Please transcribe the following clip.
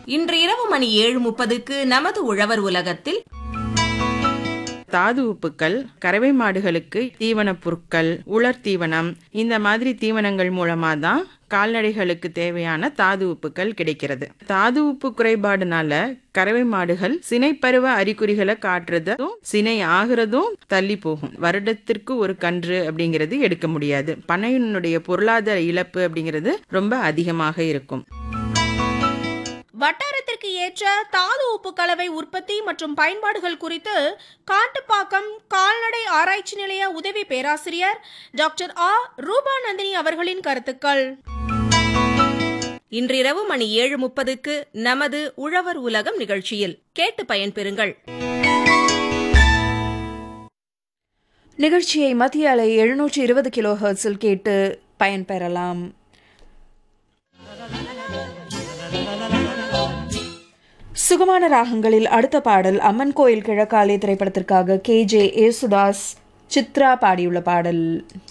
இன்று இரவு மணி ஏழு முப்பதுக்கு நமது உழவர் உலகத்தில் தாது உப்புக்கள் கறவை மாடுகளுக்கு தீவனப் பொருட்கள் உலர் தீவனம் இந்த மாதிரி தீவனங்கள் மூலமா தான் கால்நடைகளுக்கு தேவையான தாது உப்புக்கள் கிடைக்கிறது தாது உப்பு குறைபாடுனால கறவை மாடுகள் சினைப்பருவ அறிகுறிகளை காட்டுறதும் சினை ஆகிறதும் தள்ளி போகும் வருடத்திற்கு ஒரு கன்று அப்படிங்கிறது எடுக்க முடியாது பண்ணையினுடைய பொருளாதார இழப்பு அப்படிங்கிறது ரொம்ப அதிகமாக இருக்கும் வட்டாரத்திற்கு ஏற்ற தாது உப்பு கலவை உற்பத்தி மற்றும் பயன்பாடுகள் குறித்து காட்டுப்பாக்கம் கால்நடை ஆராய்ச்சி நிலைய உதவி பேராசிரியர் டாக்டர் ஆ ரூபாநந்தினி அவர்களின் கருத்துக்கள் இன்றிரவு மணி ஏழு முப்பதுக்கு நமது உழவர் உலகம் நிகழ்ச்சியில் கேட்டு பயன்பெறுங்கள் நிகழ்ச்சியை மத்திய அலை எழுநூற்றி இருபது கிலோ ஹெர்ட்ஸில் கேட்டு பயன்பெறலாம் சுகமான ராகங்களில் அடுத்த பாடல் அம்மன் கோயில் கிழக்காலே திரைப்படத்திற்காக கே ஜே ஏசுதாஸ் சித்ரா பாடியுள்ள பாடல்